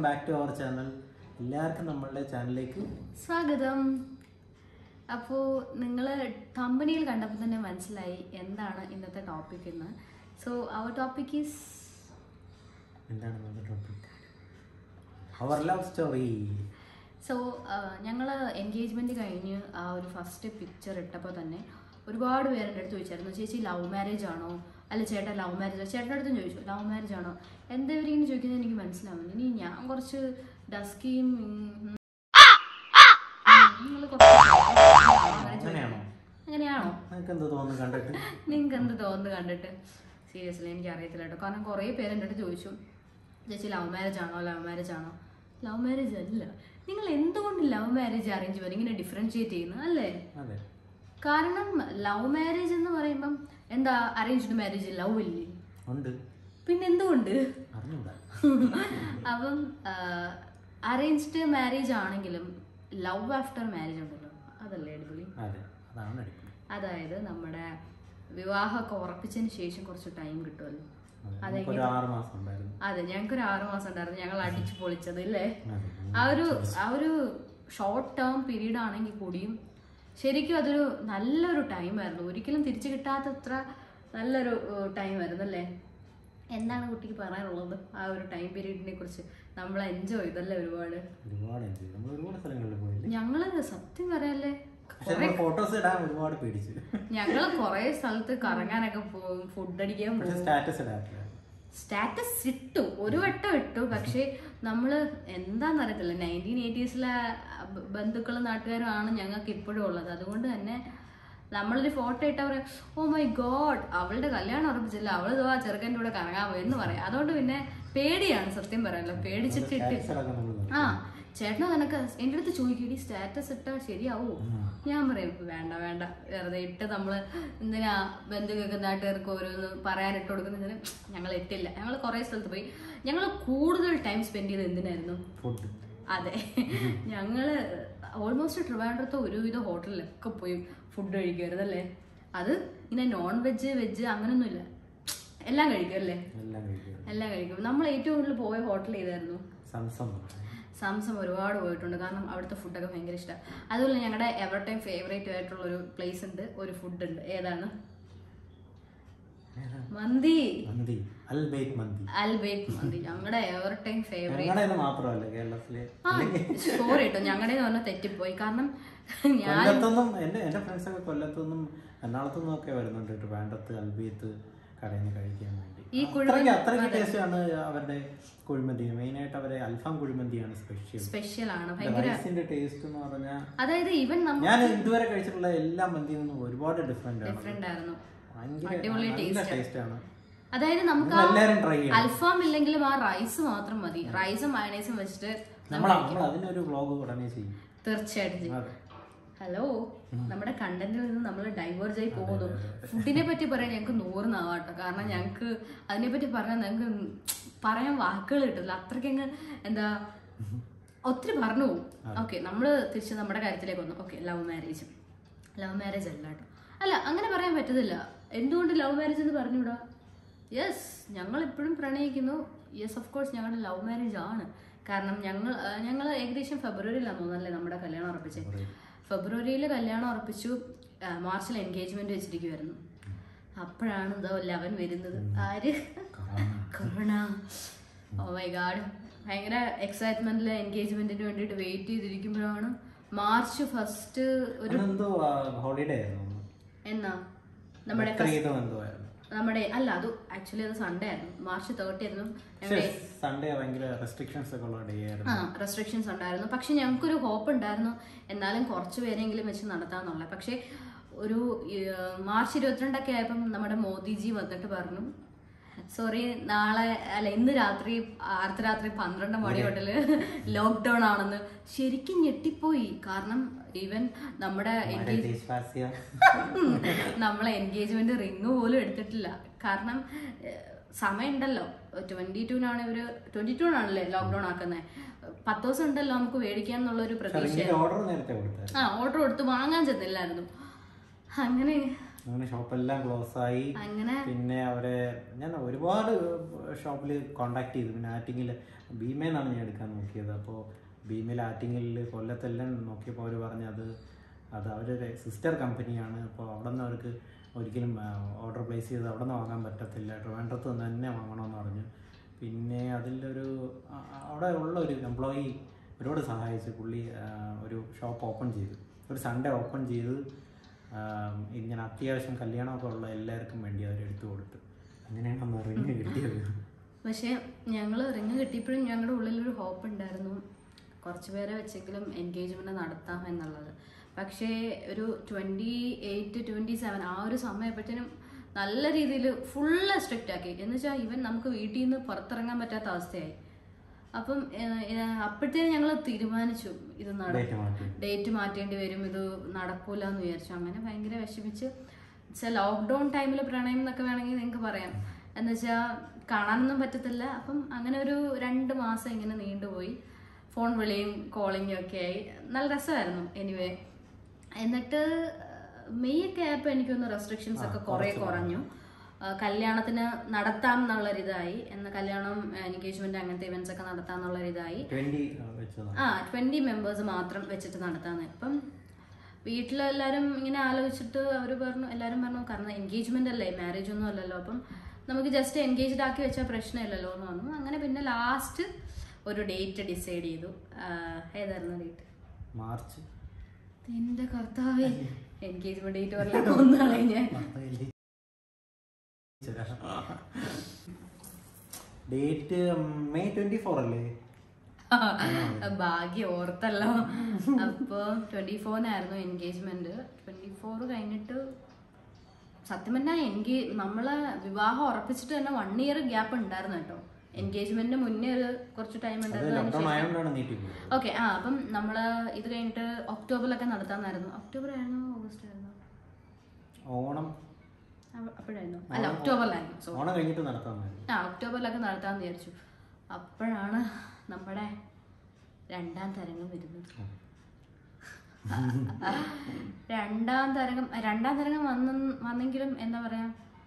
Back to our channel എല്ലാവർക്കും നമ്മളുടെ ചാനലിലേക്ക് സ്വാഗതം അപ്പോൾ നിങ്ങൾ കമ്പനിയിൽ കണ്ടപ്പോൾ തന്നെ മനസ്സിലായി എന്താണ് ഇന്നത്തെ ടോപ്പിക് എന്ന് സോ അവർ ടോപ്പിക് ഈസ് എന്താണ് നമ്മുടെ ടോപ്പിക് അവർ ലവ് സ്റ്റോറി സോ ഞങ്ങൾ എൻഗേജ്മെൻറ്റ് കഴിഞ്ഞ് ആ ഒരു ഫസ്റ്റ് പിക്ചർ ഇട്ടപ്പോൾ തന്നെ ഒരുപാട് പേരെൻ്റെ അടുത്ത് ചോദിച്ചായിരുന്നു ചേച്ചി ലവ് മാരേജ് ആണോ അല്ല ചേട്ടാ ലവ് മാരേജ് ചേട്ടൻ്റെ അടുത്തും ചോദിച്ചു ലവ് മാരേജ് ആണോ എന്താ ഇവരിങ്ങനെ ചോദിക്കുന്നത് എനിക്ക് മനസ്സിലാവുന്നു ഇനി ഞാൻ കുറച്ച് ഡസ്കിയും നിങ്ങൾ അങ്ങനെയാണോ അങ്ങനെയാണോ നിങ്ങൾക്ക് എന്ത് തോന്നുന്നു കണ്ടിട്ട് നിങ്ങൾക്ക് എന്ത് തോന്നുന്നു കണ്ടിട്ട് സീരിയസ്ലി എനിക്ക് അറിയത്തില്ല കേട്ടോ കാരണം കുറേ പേര് എൻ്റെ അടുത്ത് ചോദിച്ചു ചേച്ചി ലവ് മാരേജ് ആണോ ലവ് മാരേജ് ആണോ ലവ് മാരേജ് അല്ല നിങ്ങൾ എന്തുകൊണ്ട് ലവ് മാരേജ് അറേഞ്ച് ചെയ്യുന്നത് ഇങ്ങനെ ഡിഫറൻഷിയേറ്റ് ചെയ്യുന്നത് അല്ലേ അതെ കാരണം ലവ് മാരേജ് എന്ന് പറയുമ്പം എന്താ അറേഞ്ച്ഡ് മാരേജ് ലവ് ഇല്ലേ ഉണ്ട് പിന്നെ എന്തുകൊണ്ട് അറിഞ്ഞൂടാ അപ്പം അറേഞ്ച്ഡ് മാരേജ് ആണെങ്കിലും ലവ് ആഫ്റ്റർ മാരേജ് ഉണ്ടല്ലോ അതല്ലേ അടിപൊളി അതെ അതാണ് അടിപൊളി അതായത് നമ്മുടെ വിവാഹമൊക്കെ ഉറപ്പിച്ചതിന് ശേഷം കുറച്ച് ടൈം കിട്ടുമല്ലോ അതെ, നമുക്കൊരു ആറ് മാസം ഉണ്ടായിരുന്നു അതെ ഞങ്ങൾക്ക് ഒരു ആറ് മാസം ഉണ്ടായിരുന്നു ഞങ്ങൾ അടിച്ചു പൊളിച്ചത് ഇല്ലേ അതെ ആ ഒരു ആ ഒരു ഷോർട്ട് ടേം പീരീഡ് ആണെങ്കിൽ കൂടിയും ശരിക്കും അതൊരു നല്ലൊരു ടൈമായിരുന്നു ഒരിക്കലും തിരിച്ചു കിട്ടാത്തത്ര നല്ലൊരു ടൈം ആയിരുന്നു അല്ലേ എന്താണ് കുട്ടിക്ക് പറയാനുള്ളത് ആ ഒരു ടൈം പീരീഡിനെ കുറിച്ച് നമ്മൾ എൻജോയ് ചെയ്തല്ലേ ഒരുപാട് ഒരുപാട് എൻജോയ് നമ്മൾ ഒരുപാട് സ്ഥലങ്ങളിൽ പോയില്ലേ ഞങ്ങള് സത്യം പറയാല്ലേ പക്ഷെ നമ്മൾ ഫോട്ടോസ് ഇടാൻ ഒരുപാട് പേടിച്ചു ഞങ്ങള് കൊറേ സ്ഥലത്ത് കറങ്ങാനൊക്കെ പോകും ഫുഡ് അടിക്കാൻ പക്ഷെ പോകും സ്റ്റാറ്റസ് ഇടാറില്ല സ്റ്റാറ്റസ് ഇട്ടു ഒരു വട്ടം ഇട്ടു പക്ഷേ നമ്മള് എന്താന്നറിയത്തില്ല നയൻറ്റീൻ എയ്റ്റീസിലെ ബന്ധുക്കളും നാട്ടുകാരും ആണ് ഞങ്ങൾക്ക് ഇപ്പോഴും ഉള്ളത് അതുകൊണ്ട് തന്നെ നമ്മളൊരു ഫോട്ടോ ഇട്ട പറയാം ഓ മൈ ഗോഡ് അവളുടെ കല്യാണം ഉറപ്പിച്ചില്ല അവള് ഇതോ ആ ചെറുക്കൻ്റെ കൂടെ കറങ്ങാൻ പോയി എന്ന് പറയാം അതുകൊണ്ട് പിന്നെ പേടിയാണ് സത്യം പറയാലോ പേടിച്ചിട്ട് ഇട്ട് സ്റ്റാറ്റസ് ഇടാൻ നമ്മൾ ആ ചേട്ടനോ നിനക്ക് എൻ്റെ അടുത്ത് ചോദിക്കടി സ്റ്റാറ്റസ് ഇട്ടാൽ ശരിയാവോ ഞാൻ പറയും വേണ്ട വേണ്ട വെറുതെ ഇട്ട് നമ്മള് എന്തിനാ ബന്ധുക്കൾക്ക് നാട്ടുകാർക്ക് ഓരോന്ന് പറയാൻ ഇട്ട് കൊടുക്കുന്നതിന് ഞങ്ങൾ ഇട്ടില്ല ഞങ്ങൾ കുറേ സ്ഥലത്ത് പോയി ഞങ്ങൾ കൂടുതൽ ടൈം സ്പെൻഡ് ചെയ്ത് എന്തിനായിരുന്നു ഫുഡ് അതെ ഞങ്ങള് ഓൾമോസ്റ്റ് ട്രിവാൻഡ്രത്ത് ഒരുവിധ ഹോട്ടലിലൊക്കെ പോയി ഫുഡ് കഴിക്കുമായിരുന്നു അല്ലേ അത് ഇങ്ങനെ നോൺ വെജ് വെജ് അങ്ങനൊന്നുമില്ല എല്ലാം കഴിക്കും അല്ലേ എല്ലാം കഴിക്കും എല്ലാം കഴിക്കും നമ്മൾ ഏറ്റവും കൂടുതൽ പോയ ഹോട്ടൽ ഏതായിരുന്നു സംസം സാംസം ഒരുപാട് പോയിട്ടുണ്ട് കാരണം അവിടുത്തെ ഫുഡൊക്കെ ഭയങ്കര ഇഷ്ടമാണ് അതുപോലെ ഞങ്ങളുടെ എവർ ടൈം ഫേവറേറ്റ് ആയിട്ടുള്ള ഒരു പ്ലേസ് ഉണ്ട് ഒരു ഫുഡ് ഉണ്ട് ഏതാണ് മന്തി മന്തി അൽ ബേക്ക് മന്തി അൽ ബേക്ക് മന്തി ഞങ്ങളുടെ എവർ ടൈം ഫേവറേറ്റ് ഞങ്ങളുടെ മാത്രമല്ല കേരളത്തിലെ ആ സോറി കേട്ടോ ഞങ്ങളുടെ പറഞ്ഞാൽ തെറ്റിപ്പോയി കാരണം ഞാൻ കൊല്ലത്തൊന്നും എന്റെ എന്റെ ഫ്രണ്ട്സ് ഒക്കെ കൊല്ലത്തൊന്നും എറണാകുളത്തൊന്നും ഒക്കെ വരുന്നുണ്ട് ട്രിവാൻഡ്രത്ത് അൽബിയത്ത് കടയിൽ നിന്ന് കഴിക്കാൻ വേണ്ടി ഈ അത്രയ്ക്ക് അത്രയ്ക്ക് ടേസ്റ്റ് ആണ് അവരുടെ കുഴിമന്തി മെയിൻ ആയിട്ട് അവരെ അൽഫാം കുഴിമന്തിയാണ് സ്പെഷ്യൽ സ്പെഷ്യൽ ആണ് ഭയങ്കര റൈസിന്റെ ടേസ്റ്റ് എന്ന് പറഞ്ഞാൽ അതായത് ഈവൻ നമ്മൾ ഞാൻ ഇതുവരെ കഴിച്ചിട്ടുള്ള എല്ലാ മന്തിയിൽ നിന്നും ഒരുപാട് ഡിഫറെന്റ് ആണ് ഡിഫറെന്റ് ആയിരുന്നു ഭയങ്കര അടിപൊളി നല്ല ടേസ്റ്റ് ആണ് അതായത് നമുക്ക് നിങ്ങൾ ആ എല്ലാവരും ട്രൈ ചെയ്യണം അൽഫാം ഇല്ലെങ്കിലും ആ റൈസ് മാത്രം മതി റൈസും മയണൈസും വെച്ചിട്ട് നമ്മൾ നമ്മൾ അതിനൊരു വ്ളോഗ് ഉടനെ ചെയ്യും തീർച്ചയായിട്ടും ചെയ്യും. അതെ. ഹലോ നമ്മുടെ കണ്ടന്റിൽ നിന്ന് നമ്മൾ ഡൈവേർജ് ആയി പോകുന്നു ഫുഡിനെ പറ്റി പറയാൻ ഞങ്ങൾക്ക് നൂറ് നാവാട്ടോ കാരണം ഞങ്ങൾക്ക് അതിനെ പറ്റി പറഞ്ഞാൽ ഞങ്ങൾക്ക് പറയാൻ വാക്കുകൾ കിട്ടില്ല അത്രയ്ക്കങ്ങ് എന്താ ഒത്തിരി പറഞ്ഞു പോകും ഓക്കെ നമ്മൾ തിരിച്ച് നമ്മുടെ കാര്യത്തിലേക്ക് വന്നു okay love marriage love marriage അല്ല കേട്ടോ അല്ല അങ്ങനെ പറയാൻ പറ്റത്തില്ല എന്തുകൊണ്ട് ലവ് മാരേജ് എന്ന് പറഞ്ഞുകൂടാ യെസ് ഞങ്ങൾ ഇപ്പോഴും പ്രണയിക്കുന്നു യെസ് ഓഫ് കോഴ്സ് ഞങ്ങളുടെ ലവ് മാരേജ് ആണ് കാരണം ഞങ്ങൾ ഞങ്ങൾ ഏകദേശം ഫെബ്രുവരിയിലാണ് തോന്നുന്നല്ലേ നമ്മുടെ കല്യാണം ഉറപ്പിച്ചത് ഫെബ്രുവരിയിൽ കല്യാണം ഉറപ്പിച്ചു ആ, മാർച്ചിൽ എൻഗേജ്മെന്റ് വെച്ചിരിക്കുമായിരുന്നു അപ്പോഴാണ് ഇതോ ലെവൻ വരുന്നത് ആര് കൊറോണ ഓ മൈ ഗാഡ് ഭയങ്കര എക്സൈറ്റ്മെന്റിൽ എൻഗേജ്മെന്റിന് വേണ്ടിയിട്ട് വെയിറ്റ് ചെയ്തിരിക്കുമ്പോഴാണ് മാർച്ച് ഫസ്റ്റ് ഒരു അന്നെന്തോ ഹോളിഡേ ആയിരുന്നു എന്നാ നമ്മുടെ ബക്രീദോ എന്തോ ആയിരുന്നു നമ്മുടെ അല്ല അത് ആക്ച്വലി അത് സൺഡേ ആയിരുന്നു മാർച്ച് തേർട്ടി ആയിരുന്നു പക്ഷേ സൺഡേ ഭയങ്കര റെസ്ട്രിക്ഷൻസ് ഒക്കെ ഉള്ള ഡേ ആയിരുന്നു ആ റെസ്ട്രിക്ഷൻസ് ഉണ്ടായിരുന്നു പക്ഷെ ഞങ്ങൾക്കൊരു ഹോപ്പ് ഉണ്ടായിരുന്നു എന്നാലും കുറച്ച് പേരെങ്കിലും വെച്ച് നടത്താന്നുള്ള പക്ഷേ ഒരു ഏർ, മാർച്ച് ഇരുപത്തിരണ്ടൊക്കെ ആയപ്പം നമ്മുടെ മോദിജി വന്നിട്ട് പറഞ്ഞു സോറി നാളെ അല്ല ഇന്ന് രാത്രി അർദ്ധരാത്രി പന്ത്രണ്ട് മണി തൊട്ടില് ലോക്ക്ഡൌൺ ആണെന്ന് ശരിക്കും ഞെട്ടിപ്പോയി കാരണം ഈവൻ നമ്മുടെ നമ്മുടെ ദേശവാസിയ നമ്മളെ എൻഗേജ്മെന്റ് റിങ് പോലും എടുത്തിട്ടില്ല കാരണം ഏഹ്, സമയമുണ്ടല്ലോ ട്വന്റി ടൂനാണ് ഇവര് ട്വന്റി ടൂനാണല്ലേ ലോക്ക്ഡൌൺ ആക്കുന്നത് പത്ത് ദിവസം ഉണ്ടല്ലോ നമുക്ക് മേടിക്കാൻ എന്നുള്ള ഒരു പ്രതീക്ഷ റിങ്ങിന്റെ ഓർഡർ നേരത്തെ കൊടുത്തായിരുന്നു ആ ഓർഡർ കൊടുത്ത് വാങ്ങാൻ ചെന്നില്ലായിരുന്നു അങ്ങനെ അങ്ങനെ ഷോപ്പെല്ലാം ക്ലോസ് ആയി അങ്ങനെ പിന്നെ അവരെ ഞാൻ ഒരുപാട് ഷോപ്പിൽ കോണ്ടാക്ട് ചെയ്തു പിന്നെ ആറ്റിങ്ങിൽ ഭീമേന്നാണ് ഞാൻ എടുക്കാൻ നോക്കിയത് അപ്പോൾ ഭീമയിൽ ആറ്റിങ്ങിൽ കൊല്ലത്തെല്ലാം നോക്കിയപ്പോൾ അവർ പറഞ്ഞു അത് അത് അവരൊരു സിസ്റ്റർ കമ്പനിയാണ് അപ്പോൾ അവിടെ നിന്ന് അവർക്ക് ഒരിക്കലും ഓർഡർ പ്ലേസ് ചെയ്ത് അവിടെ നിന്ന് വാങ്ങാൻ പറ്റത്തില്ല ട്രിവാൻഡ്രത്ത് നിന്ന് തന്നെ വാങ്ങണമെന്ന് പറഞ്ഞു പിന്നെ അതിലൊരു അ- അ- അവിടെ ഉള്ള ഒരു എംപ്ലോയി ഒരുപാട് സഹായിച്ചു പുള്ളി ആ, ഒരു ഷോപ്പ് ഓപ്പൺ ചെയ്തു ഒരു സൺഡേ ഓപ്പൺ ചെയ്ത് ആം, ഇങ്ങനെ അത്യാവശ്യം കല്യാണമൊക്കെ ഉള്ള എല്ലാവർക്കും വേണ്ടി അവർ എടുത്തു കൊടുത്തു അങ്ങനെയാണ് അന്ന് റിങ് കിട്ടിയത് പക്ഷേ ഞങ്ങൾ റിങ് കിട്ടിയപ്പോഴും ഞങ്ങളുടെ ഉള്ളിലൊരു ഹോപ്പ് ഉണ്ടായിരുന്നു കുറച്ച് പേരെ വെച്ചെങ്കിലും എൻഗേജ്മെന്റ് നടത്താം എന്നുള്ളത് പക്ഷേ ഒരു ട്വൻറ്റി എയ്റ്റ് ട്വൻറ്റി സെവൻ ആ ഒരു സമയപ്പോഴത്തേനും നല്ല രീതിയിൽ ഫുള്ള് സ്ട്രിക്റ്റ് ആക്കി എന്ന് വെച്ചാൽ ഇവൻ നമുക്ക് വീട്ടിൽ നിന്ന് പുറത്തിറങ്ങാൻ പറ്റാത്ത അവസ്ഥയായി അപ്പം അപ്പോഴത്തേനും ഞങ്ങൾ തീരുമാനിച്ചു ഇത് നട ഡേറ്റ് മാറ്റി ഡേറ്റ് മാറ്റേണ്ടി വരും ഇത് നടക്കൂല എന്ന് വിചാരിച്ചു അങ്ങനെ ഭയങ്കര വിഷമിച്ച് വെച്ചാൽ ലോക്ക്ഡൗൺ ടൈമിൽ പ്രണയം എന്നൊക്കെ വേണമെങ്കിൽ നിങ്ങൾക്ക് പറയാം എന്ന് വെച്ചാൽ കാണാനൊന്നും പറ്റത്തില്ല അപ്പം അങ്ങനെ ഒരു രണ്ട് മാസം ഇങ്ങനെ നീണ്ടുപോയി ഫോൺ വിളിയും കോളിങ്ങും ഒക്കെ ആയി നല്ല രസമായിരുന്നു എനിവേ എന്നിട്ട് മെയ് ഒക്കെ ആയപ്പോൾ എനിക്കൊന്ന് റെസ്ട്രിക്ഷൻസ് ഒക്കെ കുറേ കുറഞ്ഞു ആ, കല്യാണത്തിന് നടത്താം എന്നുള്ളൊരിതായി എന്ന കല്യാണം എൻഗേജ്മെന്റ് അങ്ങനത്തെ ഇവന്റ്സ് ഒക്കെ നടത്താം എന്നുള്ളൊരിതായി ട്വന്റി വെച്ചതാണ് ആ ട്വന്റി മെമ്പേഴ്സ് മാത്രം വെച്ചിട്ട് നടത്താന്ന് ഇപ്പം വീട്ടിലെല്ലാരും ഇങ്ങനെ ആലോചിച്ചിട്ട് അവർ പറഞ്ഞു എല്ലാരും പറഞ്ഞു കാരണം എൻഗേജ്മെന്റ് അല്ലേ മാരേജ് ഒന്നും അല്ലല്ലോ അപ്പം നമുക്ക് ജസ്റ്റ് എൻഗേജ്ഡ് ആക്കി വെച്ചാൽ പ്രശ്നമില്ലല്ലോ എന്ന് പറഞ്ഞു അങ്ങനെ പിന്നെ ലാസ്റ്റ് ഒരു ഡേറ്റ് ഡിസൈഡ് ചെയ്തു ആ, ഏതായിരുന്നു ഡേറ്റ് മാർച്ച് എന്റെ കർത്താവേ എൻഗേജ്മെന്റ് ഡേറ്റ് പറയാൻ ഒന്നാളെ ഞാൻ ഡേറ്റ് മെയ് ട്വന്റി ഫോർ അല്ലേ ഭാഗ്യം ഓർത്തല്ലോ അപ്പൊ ട്വന്റി ഫോറിനായിരുന്നു എൻഗേജ്മെന്റ് ട്വന്റി ഫോർ കഴിഞ്ഞിട്ട് സത്യം പറഞ്ഞാൽ എൻഗേ നമ്മളെ വിവാഹം ഉറപ്പിച്ചിട്ട് തന്നെ വൺ ഇയർ ഗ്യാപ്പ് ഉണ്ടായിരുന്നു കേട്ടോ എൻഗേജ്മെന്റിന് മുന്നേ ഒരു കുറച്ച് ടൈം അത് ഉണ്ടായിരുന്നു ലോക്ക്ഡൗൺ ആയതുകൊണ്ടാണ് നീട്ടിപ്പോയത് ഓക്കെ ആ അപ്പം നമ്മള് ഇത് കഴിഞ്ഞിട്ട് ഒക്ടോബറിലൊക്കെ നടത്താന്നായിരുന്നു ഒക്ടോബർ ആയിരുന്നു ഓഗസ്റ്റ് ആയിരുന്നു ഓണം അപ്പോഴായിരുന്നു അല്ല ഒക്ടോബറിലായിരുന്നു സോ ഓണം കഴിഞ്ഞിട്ട് നടത്താമായിരുന്നു ആ ഒക്ടോബറിലൊക്കെ നടത്താമെന്ന് വിചാരിച്ചു അപ്പോഴാണ് നമ്മുടെ രണ്ടാം തരംഗം വരുന്നത് രണ്ടാം തരംഗം രണ്ടാം തരംഗം വന്ന വന്നെങ്കിലും എന്താ പറയാ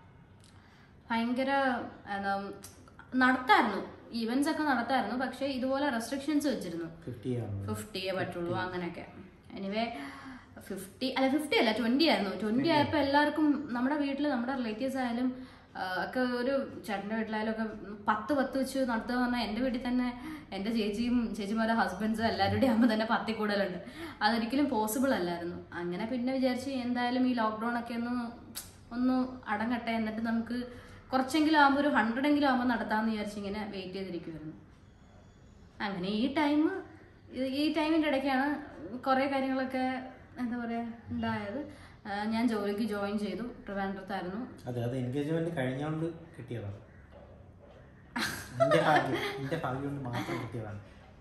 ഭയങ്കര എന്താ നടത്തായിരുന്നു ഈവൻസ് ഒക്കെ നടത്തായിരുന്നു പക്ഷെ ഇതുപോലെ റെസ്ട്രിക്ഷൻസ് വെച്ചിരുന്നു ഫിഫ്റ്റി ആണ് ഫിഫ്റ്റിയെ പറ്റുള്ളൂ അങ്ങനെയൊക്കെ എനിവേ ഫിഫ്റ്റി അല്ല ഫിഫ്റ്റി അല്ല ട്വന്റി ആയിരുന്നു ട്വന്റി ആയപ്പോൾ എല്ലാവർക്കും നമ്മുടെ വീട്ടിൽ നമ്മുടെ റിലേറ്റീവ്സ് ആയാലും ആ, ഒക്കെ ഒരു ചേട്ടൻ്റെ വീട്ടിലായാലും ഒക്കെ പത്ത് പത്ത് വെച്ച് നടത്തുക പറഞ്ഞാൽ എൻ്റെ വീട്ടിൽ തന്നെ എൻ്റെ ചേച്ചിയും ചേച്ചിമാരുടെ ഹസ്ബൻഡ്സും എല്ലാവരുടെയും ആകുമ്പോൾ തന്നെ പത്തിൽ കൂടുതലുണ്ട് അതൊരിക്കലും പോസിബിൾ അല്ലായിരുന്നു അങ്ങനെ പിന്നെ വിചാരിച്ച് എന്തായാലും ഈ ലോക്ക്ഡൗൺ ഒക്കെ ഒന്ന് ഒന്ന് അടങ്ങട്ടെ എന്നിട്ട് നമുക്ക് കുറച്ചെങ്കിലും ആകുമ്പോൾ ഒരു ഹൺഡ്രഡ് എങ്കിലും ആകുമ്പോൾ നടത്താമെന്ന് വിചാരിച്ച് ഇങ്ങനെ വെയിറ്റ് ചെയ്തിരിക്കുമായിരുന്നു അങ്ങനെ ഈ ടൈം ഈ ടൈമിൻ്റെ ഇടയ്ക്കാണ് കുറേ കാര്യങ്ങളൊക്കെ എന്താ പറയുക ഉണ്ടായത് ആ, ഞാൻ ജോലിക്ക് ജോയിൻ ചെയ്തു ട്രിവാൻഡ്രത്തായിരുന്നു അതെ അത് എൻഗേജ്മെന്റ് കഴിഞ്ഞോണ്ട് കിട്ടിയതാണ് എന്റെ ഭാഗ്യം എന്റെ ഭാഗ്യം കൊണ്ട് മാത്രം കിട്ടിയതാണ്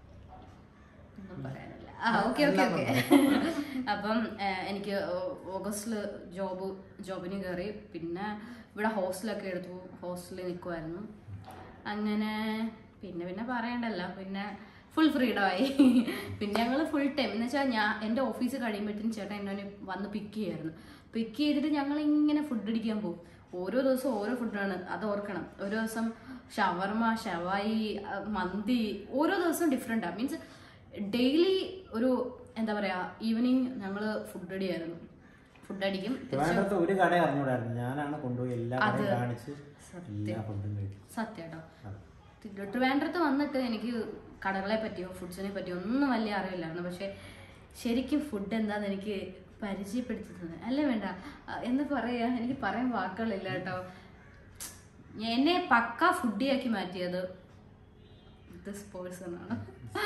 ഒന്നും പറയാനില്ല ആ ഓക്കെ ഓക്കെ ഓക്കെ അപ്പം ആ, എനിക്ക് ഓഗസ്റ്റിൽ ജോബ് ജോബിന് കയറി പിന്നെ ഇവിടെ ഹോസ്റ്റലൊക്കെ എടുത്തു ഹോസ്റ്റലിൽ നിൽക്കുമായിരുന്നു അങ്ങനെ പിന്നെ പിന്നെ പറയണ്ടല്ലോ പിന്നെ ഫുൾ ഫ്രീഡം ആയി പിന്നെ ഞങ്ങൾ ഫുൾ ടൈം എന്ന് വെച്ചാൽ ഞാൻ എൻ്റെ ഓഫീസ് കഴിയുമ്പോഴത്തേനും ചേട്ടൻ എന്നെ വന്ന് പിക്ക് ചെയ്യുമായിരുന്നു പിക്ക് ചെയ്തിട്ട് ഞങ്ങൾ ഇങ്ങനെ ഫുഡ് അടിക്കാൻ പോകും ഓരോ ദിവസവും ഓരോ ഫുഡാണ് അത് ഓർക്കണം ഒരു ദിവസം ഷവർമ ഷവായി ആ, മന്തി ഓരോ ദിവസവും ഡിഫറെൻറ്റാണ് മീൻസ് ഡെയിലി ഒരു എന്താ പറയാ ഈവനിങ് ഞങ്ങൾ ഫുഡ് അടിയായിരുന്നു ഫുഡ് അടിക്കും ട്രിവാൻഡ്രത്ത് ഒരു കട അറിഞ്ഞൂടായിരുന്നു ഞാനാണ് കൊണ്ടുപോയി എല്ലാ കടയും കാണിച്ച് എല്ലാ ഫുഡും കഴിച്ചു സത്യം കേട്ടോ ട്രിവാൻഡ്രത്ത് വന്നിട്ട് എനിക്ക് കടകളെ പറ്റിയോ ഫുഡ്സിനെ പറ്റിയോ ഒന്നും വലിയ അറിവില്ലായിരുന്നു പക്ഷെ ശരിക്കും ഫുഡ് എന്താന്ന് എനിക്ക് പരിചയപ്പെടുത്തി തന്നെ അല്ലേ വേണ്ട ആ, എന്ന് പറയാ എനിക്ക് പറയാൻ വാക്കുകളില്ല കേട്ടോ എന്നെ പക്ക ഫുഡിയാക്കി മാറ്റിയത് ദിസ് പേഴ്സൺ ആണ്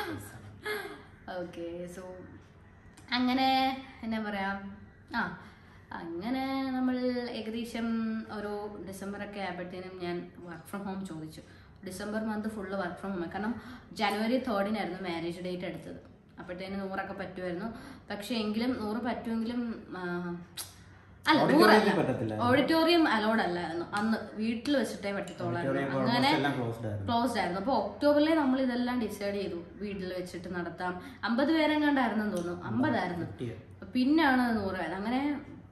ഓക്കെ സോ അങ്ങനെ എന്നാ പറയാ ആ അങ്ങനെ നമ്മൾ ഏകദേശം ഒരു ഡിസംബർ ഒക്കെ ആയപ്പോഴത്തേനും ഞാൻ വർക്ക് ഫ്രം ഹോം ചോദിച്ചു December month full work from home കാരണം ജനുവരി തേർഡിനായിരുന്നു മാരേജ് ഡേറ്റ് എടുത്തത് അപ്പോഴത്തേനും നൂറൊക്കെ പറ്റുമായിരുന്നു പക്ഷെ എങ്കിലും നൂറ് പറ്റുമെങ്കിലും ആ, അല്ല നൂറല്ല Auditorium പറ്റത്തില്ല ഓഡിറ്റോറിയം അലൗഡ് അല്ലായിരുന്നു അന്ന് വീട്ടിൽ വെച്ചിട്ടേ പറ്റത്തുള്ളായിരുന്നു അങ്ങനെ എല്ലാം ക്ലോസ്ഡ് ആയിരുന്നു ക്ലോസ്ഡ് ആയിരുന്നു അപ്പോൾ ഒക്ടോബറിലെ നമ്മൾ ഇതെല്ലാം ഡിസൈഡ് ചെയ്തു വീട്ടിൽ വെച്ചിട്ട് നടത്താം അമ്പത് പേരെങ്ങാണ്ടായിരുന്നു തോന്നുന്നു അമ്പതായിരുന്നു ഫിഫ്റ്റി പിന്നാണ് നൂറായത് അങ്ങനെ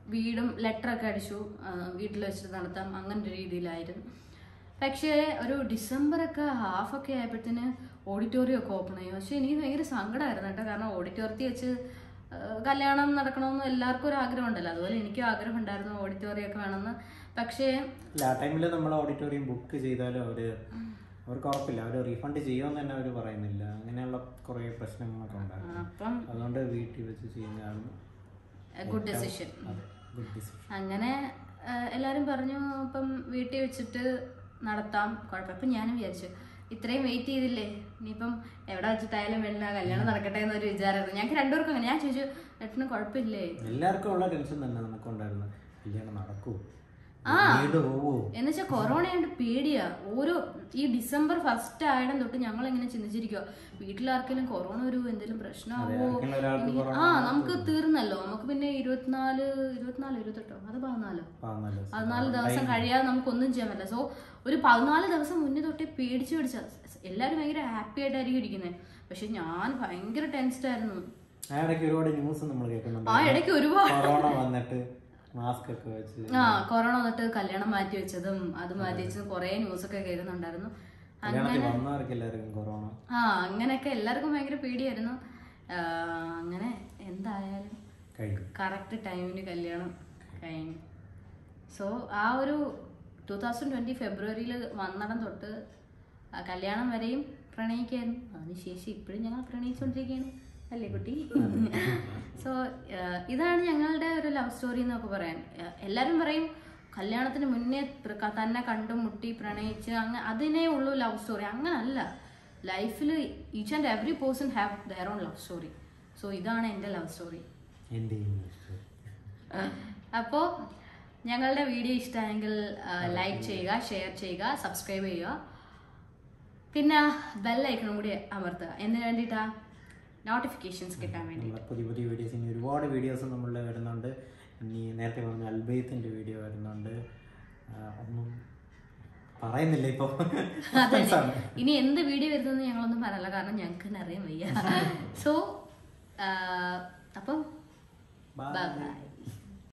വീടും ലെറ്ററൊക്കെ അടിച്ചു വീട്ടിൽ വെച്ചിട്ട് നടത്താം അങ്ങനെ ഒരു രീതിയിലായിരുന്നു പക്ഷേ ഒരു ഡിസംബറൊക്കെ ഹാഫൊക്കെ ആയപ്പോഴത്തേന് ഓഡിറ്റോറിയം ഒക്കെ ഓപ്പൺ ആയി പക്ഷെ എനിക്ക് ഭയങ്കര സങ്കടമായിരുന്നു കേട്ടോ കാരണം ഓഡിറ്റോറിയത്തിൽ വെച്ച് ആ, കല്യാണം നടക്കണമെന്ന് എല്ലാവർക്കും ഒരു ആഗ്രഹം ഉണ്ടല്ലോ അതുപോലെ എനിക്കും ആഗ്രഹം ഉണ്ടായിരുന്നു ഓഡിറ്റോറിയം ഒക്കെ വേണമെന്ന് പക്ഷേ അല്ല ആ ടൈമിൽ നമ്മൾ ഓഡിറ്റോറിയം ബുക്ക് ചെയ്താലും അവര് അവർക്ക് ഉറപ്പില്ല അവർ റീഫണ്ട് ചെയ്യുമെന്ന് തന്നെ അവർ പറയുന്നില്ല അങ്ങനെയുള്ള കുറേ പ്രശ്നങ്ങളൊക്കെ ഉണ്ടായിരുന്നു അപ്പം അതുകൊണ്ട് വീട്ടിൽ വെച്ച് ചെയ്യുന്നതാണ് ഗുഡ് ഡെസിഷൻ അതെ ഗുഡ് ഡിസിഷൻ അങ്ങനെ ആ, എല്ലാരും പറഞ്ഞു ഇപ്പം വീട്ടിൽ വെച്ചിട്ട് നടത്താം കുഴപ്പം അപ്പം ഞാനും വിചാരിച്ചു ഇത്രയും വെയിറ്റ് ചെയ്തില്ലേ ഇനിയിപ്പം എവിടെ വെച്ചിട്ടായാലും വേണ്ട കല്യാണം നടക്കട്ടെ എന്നൊരു വിചാരമായിരുന്നു ഞങ്ങൾക്ക് രണ്ടുപേർക്കും അങ്ങനെ ഞാൻ ചോദിച്ചു ഏട്ടന് കുഴപ്പമില്ലേ എല്ലാവർക്കും ഉള്ള ടെൻഷൻ തന്നെ നമുക്കുണ്ടായിരുന്നു കല്യാണം നടക്കൂ ആ. വീട് പോവൂ എന്ന് വെച്ചാൽ കൊറോണ ആയിട്ട് പേടിയാ ഓരോ ഈ ഡിസംബർ ഫസ്റ്റ് ആയിടം തൊട്ട് ഞങ്ങൾ ഇങ്ങനെ ചിന്തിച്ചിരിക്കുക വീട്ടിലാർക്കെങ്കിലും കൊറോണ ഒരു എന്തെങ്കിലും പ്രശ്നമാവോ ആർക്കെങ്കിലും ഒരാൾക്ക് ഇനി- ആ നമുക്ക് തീർന്നല്ലോ നമുക്ക് പിന്നെ ഇരുപത്തിനാല് ഇരുപത്തിനാല് ഇരുപത്തെട്ടോ അത് പതിനാലോ പറഞ്ഞല്ലോ പതിനാല് ദിവസം കഴിയാതെ നമുക്കൊന്നും ചെയ്യാൻ പറ്റില്ല സോ ഒരു പതിനാല് ദിവസം മുന്നേ തൊട്ടേ പേടിച്ച് പിടിച്ച എല്ലാവരും ഭയങ്കര ഹാപ്പി ആയിട്ടായിരിക്കും ഇരിക്കുന്നത് പക്ഷെ ഞാൻ ഭയങ്കര ടെൻസ്ഡ് ആയിരുന്നു ആ ഇടയ്ക്ക് ഒരുപാട് ന്യൂസ് നമ്മൾ കേൾക്കുന്നുണ്ട് ആ ഇടയ്ക്ക് ഒരുപാട് കൊറോണ വന്നിട്ട് മാസ്ക് ഒക്കെ വെച്ച് ആ കൊറോണ വന്നിട്ട് കല്യാണം മാറ്റി വെച്ചതും അത് മാറ്റി വെച്ചതും കുറേ ന്യൂസൊക്കെ കേൾക്കുന്നുണ്ടായിരുന്നു കല്യാണത്തിൽ വന്നവർക്ക് എല്ലാവർക്കും കൊറോണ ആ അങ്ങനെയൊക്കെ എല്ലാവർക്കും ഭയങ്കര പേടിയായിരുന്നു ആ, അങ്ങനെ എന്തായാലും കഴിഞ്ഞു കറക്റ്റ് ടൈമിന് കല്യാണം കഴിഞ്ഞു സോ ആ ഒരു ടൂ തൗസൻഡ് ട്വൻറ്റി ഫെബ്രുവരിയിൽ വന്നിടം തൊട്ട് ആ കല്യാണം വരെയും പ്രണയിക്കായിരുന്നു അതിനുശേഷം ഇപ്പോഴും ഞങ്ങൾ പ്രണയിച്ചുകൊണ്ടിരിക്കുകയാണ് അല്ലേ കുട്ടി സോ ഇതാണ് ഞങ്ങളുടെ ഒരു ലവ് സ്റ്റോറി എന്നൊക്കെ പറയാൻ ആ, എല്ലാവരും പറയും കല്യാണത്തിന് മുന്നേ പ്ര- ക- തന്നെ കണ്ടും മുട്ടി പ്രണയിച്ച് അങ്ങ അതിനേ ഉള്ളൂ ലവ് സ്റ്റോറി അങ്ങനല്ല ലൈഫിൽ each and every person have their own love story so ഇതാണ് എൻ്റെ ലവ് സ്റ്റോറി എൻ്റെ ഇഷ്ടം അപ്പോൾ ഞങ്ങളുടെ വീഡിയോ ഇഷ്ടമായെങ്കിൽ ലൈക്ക് ചെയ്യുക ഷെയർ ചെയ്യുക സബ്സ്ക്രൈബ് ചെയ്യുക പിന്നെ ബെല്ലൈക്കണും കൂടി അമർത്തുക എന്തിനു വേണ്ടിയിട്ടാ നോട്ടിഫിക്കേഷൻസ് കിട്ടാൻ വേണ്ടി നമ്മളെ പുതിയ പുതിയ വീഡിയോസ് ഇനി ഒരുപാട് വീഡിയോസ് നമ്മളുടെ വരുന്നുണ്ട് ഇനി നേരത്തെ പറഞ്ഞ അൽബൈത്തിൻ്റെ വീഡിയോ വരുന്നുണ്ട് ആ, ഒന്നും പറയുന്നില്ല ഇപ്പോൾ അതെ ഇനി എന്ത് വീഡിയോ വരുന്നതെന്ന് ഞങ്ങളൊന്നും പറയല്ല കാരണം ഞങ്ങൾക്ക് തന്നെ അറിയാൻ വയ്യ സോ അപ്പം Bye. ബൈ